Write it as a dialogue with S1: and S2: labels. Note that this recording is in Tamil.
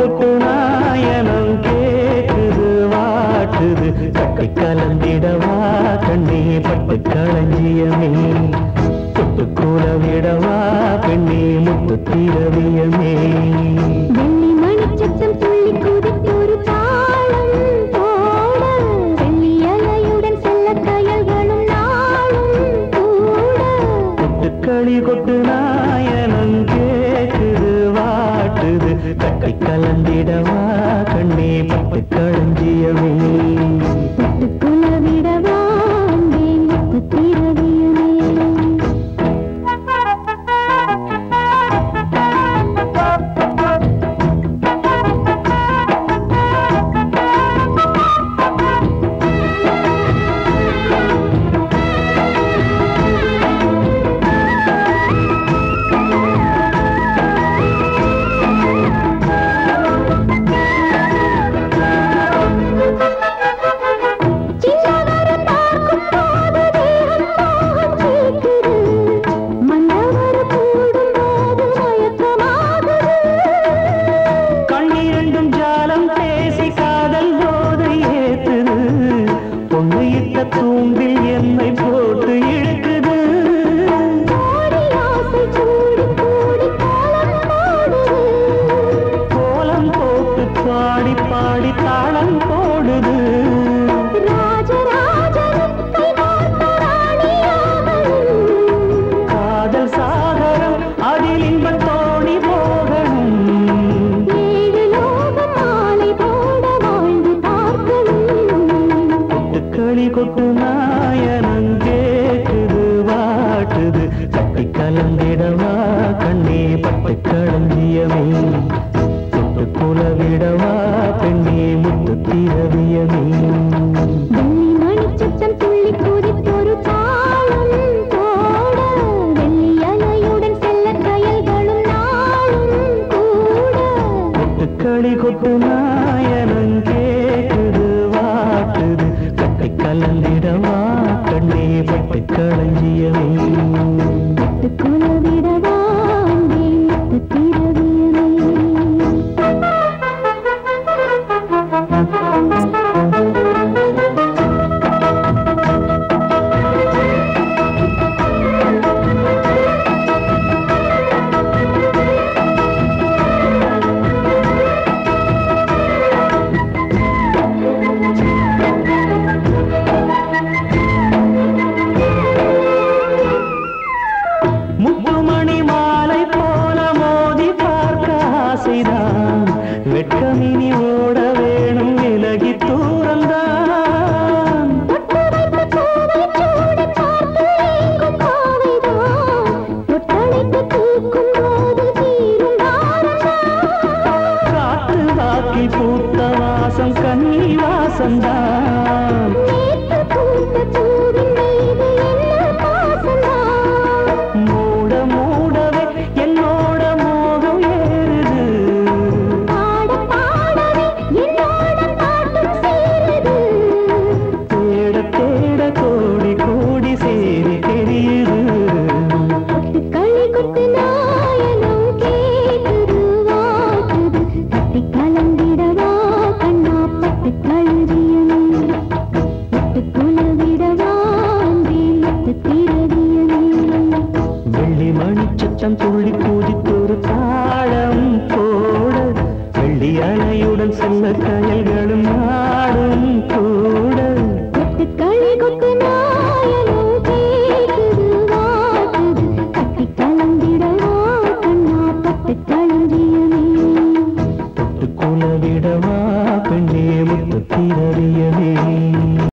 S1: கொட்டு நாயனம் கேக்குது வாட்டுது கட்டி கலந்திடவா கண்ணே பட்டு களஞ்சியமே தொட்டு கூல விடவா பெண்ணே முத்து திரவியமே
S2: வெள்ளி மணிச்சத்தம் துள்ளி குதித்தொரு தாளம் போட வெள்ளி அலையுடன் செல்ல கயல்களும் நாளும் கூட
S1: கொட்டுக்களி கொட்டு நாயனம் கேக்குது வாட்டுது கட்டி கலந்திடவா கண்ணே பட்டு களஞ்சியமே
S2: தொட்டுக்குள்ள விடவா அன்பே முத்து திரவியமே சின்னவரை பார்க்கும் போது தேகம் மோகம் கேட்குது மன்னவரை கூடும் போது மயக்கமாகுது
S1: கண்ணிரண்டும் ஜாலம் பேசி காதல் போதை ஏத்துது பொண்ணு இட்ட தூண்டில் என்னை போட்டு இழுக்குது
S2: கோடி ஆசை சூடி கூடி காலம் போடுது
S1: கோலம் போட்டு பாடி பாடி தாளம் போடுது
S2: ராஜராஜனும் கைகோர்த்த ராணியாகணும்
S1: காதல் சாகரம் அதில் இன்பத் தோணி போகணும்
S2: ஏழு லோகம் மாலை போட வாழ்ந்து பார்க்கணும்
S1: கொட்டுக்களி கொட்டு நாயனம் கேக்குது வாட்டுது கட்டி கலந்திடவா கண்ணே பட்டு களஞ்சியமே தொட்டு குலவிடவா பெண்ணே முத்து திரவியமே
S2: வெள்ளி மணிச்சத்தம் துள்ளி குதித்தொரு தாளம் போட வெள்ளி அலையுடன் செல்ல கயல்களும் நாளும் கூட
S1: கொட்டுக்களி கொட்டு நாயனம் கேக்குது வாட்டுது கட்டி கலந்திடவா கண்ணே பட்டு களஞ்சியமே
S2: தொட்டுக்குள்ள விடவா அன்பே முத்து திரவியமே
S1: முத்துமணி மாலை போல மோதி பார்க்க ஆசைதான் வெட்கமினி ஓட வேணும் விலகி தூரந்தான்
S2: தொட்டு வைத்த பூவை சூட பார்த்து ஏங்கும் பாவைதான் தொட்டழைத்து தூக்கும் போது தீரும் தாரந்தான்
S1: காற்று வாக்கில் பூத்த வாசம் கன்னி வாசந்தான்
S2: நேற்று பூத்த பூவின் மீது என்ன பாசந்தான்
S1: மூட மூடவே என்னோட மோகம் ஏறுது
S2: பாட பாடவே என்னோட பாட்டும் சேருது
S1: தேட தேட கோடி கோடி சேரி தெரியுது
S2: கொட்டு களி கொட்டு நாயனம் கேக்குது வாக்குது கட்டி கலந்திடவா கண்ணா பட்டு கழுதியனே விட்டு குலவிடவா அன்பே முத்து திரவியனே
S1: வெள்ளி மணிச்சத்தம் துள்ளி கூதித்தொரு தாளம் போட வெள்ளி அலையுடன் செல்ல கயல்களும்